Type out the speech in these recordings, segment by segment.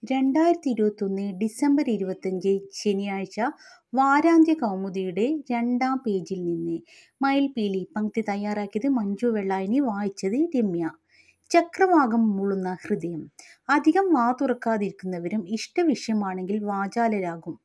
രണ്ടായിരത്തി ഇരുപത്തൊന്ന് ഡിസംബർ ഇരുപത്തഞ്ച് ശനിയാഴ്ച വാരാന്ത്യ കൗമുദിയുടെ രണ്ടാം പേജിൽ നിന്ന് മയിൽപീലി പങ്ക്തി തയ്യാറാക്കിയത് മഞ്ജു വെള്ളായണി വായിച്ചത് രമ്യ ചക്രവാകം മൂളുന്ന ഹൃദയം അധികം വാ തുറക്കാതിരിക്കുന്നവരും ഇഷ്ടവിഷയമാണെങ്കിൽ വാചാലരാകും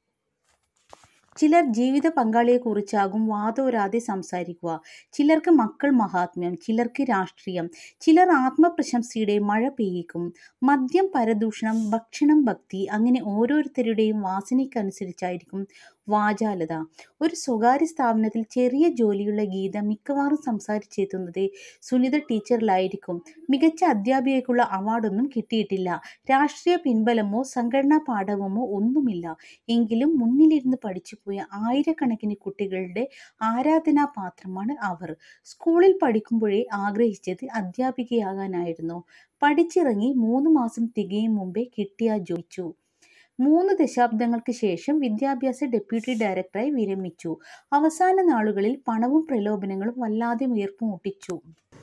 ചിലർ ജീവിത പങ്കാളിയെക്കുറിച്ചാകും വാതോരാതെ സംസാരിക്കുക ചിലർക്ക് മക്കൾ മഹാത്മ്യം ചിലർക്ക് രാഷ്ട്രീയം ചിലർ ആത്മപ്രശംസയുടെ മഴ പെയ്യിക്കും മദ്യം പരദൂഷണം ഭക്ഷണം ഭക്തി അങ്ങനെ ഓരോരുത്തരുടെയും വാസനയ്ക്കനുസരിച്ചായിരിക്കും വാചാലത ഒരു സ്വകാര്യ സ്ഥാപനത്തിൽ ചെറിയ ജോലിയുള്ള ഗീത മിക്കവാറും സംസാരിച്ചെത്തുന്നത് സുനിത ടീച്ചറിലായിരിക്കും മികച്ച അധ്യാപികയ്ക്കുള്ള അവാർഡൊന്നും കിട്ടിയിട്ടില്ല രാഷ്ട്രീയ പിൻബലമോ സംഘടനാ പാഠവമോ ഒന്നുമില്ല എങ്കിലും മുന്നിലിരുന്ന് പഠിച്ചുപോയ ആയിരക്കണക്കിന് കുട്ടികളുടെ ആരാധനാ പാത്രമാണ് അവർ സ്കൂളിൽ പഠിക്കുമ്പോഴേ ആഗ്രഹിച്ചത് അധ്യാപികയാകാനായിരുന്നു പഠിച്ചിറങ്ങി മൂന്ന് മാസം തികയും മുമ്പേ കിട്ടിയ ജോയിച്ചു മൂന്ന് ദശാബ്ദങ്ങൾക്ക് ശേഷം വിദ്യാഭ്യാസ ഡെപ്യൂട്ടി ഡയറക്ടറായി വിരമിച്ചു അവസാന നാളുകളിൽ പണവും പ്രലോഭനങ്ങളും വല്ലാതെ വീർപ്പുമുട്ടിച്ചു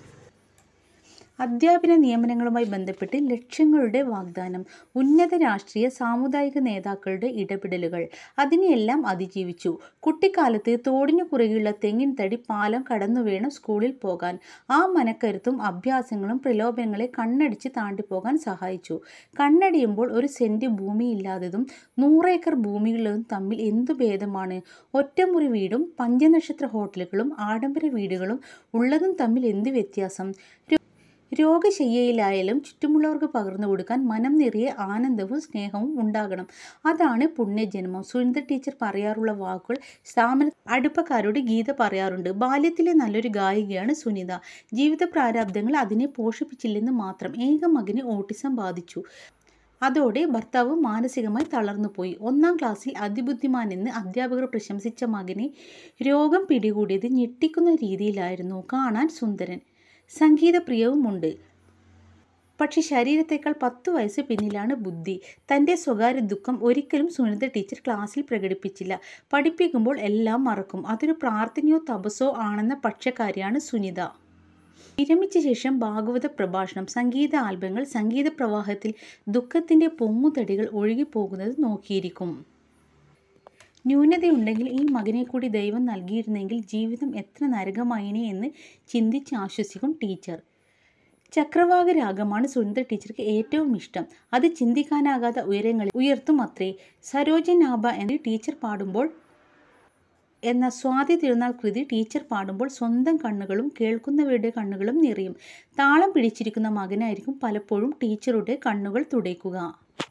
അധ്യാപന നിയമനങ്ങളുമായി ബന്ധപ്പെട്ട് ലക്ഷ്യങ്ങളുടെ വാഗ്ദാനം ഉന്നത രാഷ്ട്രീയ സാമുദായിക നേതാക്കളുടെ ഇടപെടലുകൾ അതിനെയെല്ലാം അതിജീവിച്ചു കുട്ടിക്കാലത്ത് തോടിനു കുറുകെയുള്ള തെങ്ങിൻ തടി പാലം കടന്നു വേണം സ്കൂളിൽ പോകാൻ ആ മനക്കരുത്തും അഭ്യാസങ്ങളും പ്രലോഭനങ്ങളെ കണ്ണടിച്ച് താണ്ടിപ്പോകാൻ സഹായിച്ചു കണ്ണടിയുമ്പോൾ ഒരു സെന്റ് ഭൂമിയില്ലാത്തതും നൂറേക്കർ ഭൂമിയുള്ളതും തമ്മിൽ എന്തു ഭേദമാണ് ഒറ്റമുറി വീടും പഞ്ചനക്ഷത്ര ഹോട്ടലുകളും ആഡംബര വീടുകളും ഉള്ളതും തമ്മിൽ എന്ത് വ്യത്യാസം രോഗശയ്യയിലായാലും ചുറ്റുമുള്ളവർക്ക് പകർന്നു കൊടുക്കാൻ മനം നിറയെ ആനന്ദവും സ്നേഹവും ഉണ്ടാകണം അതാണ് പുണ്യജന്മം സുനിത ടീച്ചർ പറയാറുള്ള വാക്കുകൾ സ്ഥാപന അടുപ്പക്കാരോട് ഗീത പറയാറുണ്ട് ബാല്യത്തിലെ നല്ലൊരു ഗായികയാണ് സുനിത ജീവിത പ്രാരാബ്ദങ്ങൾ അതിനെ പോഷിപ്പിച്ചില്ലെന്ന് മാത്രം ഏക മകന് ഓട്ടിസം ബാധിച്ചു അതോടെ ഭർത്താവ് മാനസികമായി തളർന്നുപോയി ഒന്നാം ക്ലാസ്സിൽ അതിബുദ്ധിമാനെന്ന് അധ്യാപകർ പ്രശംസിച്ച മകനെ രോഗം പിടികൂടിയത് ഞെട്ടിക്കുന്ന രീതിയിലായിരുന്നു കാണാൻ സുന്ദരൻ സംഗീതപ്രിയവുമുണ്ട് പക്ഷെ ശരീരത്തേക്കാൾ പത്ത് വയസ്സ് പിന്നിലാണ് ബുദ്ധി തൻ്റെ സ്വകാര്യ ദുഃഖം ഒരിക്കലും സുനിത ടീച്ചർ ക്ലാസ്സിൽ പ്രകടിപ്പിച്ചില്ല പഠിപ്പിക്കുമ്പോൾ എല്ലാം മറക്കും അതൊരു പ്രാർത്ഥനയോ തപസ്സോ ആണെന്ന പക്ഷക്കാരിയാണ് സുനിത വിരമിച്ച ശേഷം ഭാഗവത പ്രഭാഷണം സംഗീത ആൽബങ്ങൾ സംഗീത പ്രവാഹത്തിൽ ദുഃഖത്തിൻ്റെ പൊങ്ങുതടികൾ ഒഴുകിപ്പോകുന്നത് നോക്കിയിരിക്കും ന്യൂനതയുണ്ടെങ്കിൽ ഈ മകനെ കൂടി ദൈവം നൽകിയിരുന്നെങ്കിൽ ജീവിതം എത്ര നരകമായിനെ എന്ന് ചിന്തിച്ച് ആശ്വസിക്കും ടീച്ചർ ചക്രവാക രാഗമാണ് സുനിത ടീച്ചർക്ക് ഏറ്റവും ഇഷ്ടം അത് ചിന്തിക്കാനാകാത്ത ഉയരങ്ങളിൽ ഉയർത്തും അത്രേ സരോജനാഭ എന്ന ടീച്ചർ പാടുമ്പോൾ എന്ന സ്വാതി തിരുനാൾ കൃതി ടീച്ചർ പാടുമ്പോൾ സ്വന്തം കണ്ണുകളും കേൾക്കുന്നവരുടെ കണ്ണുകളും നിറയും താളം പിടിച്ചിരിക്കുന്ന മകനായിരിക്കും പലപ്പോഴും ടീച്ചറുടെ കണ്ണുകൾ തുടയ്ക്കുക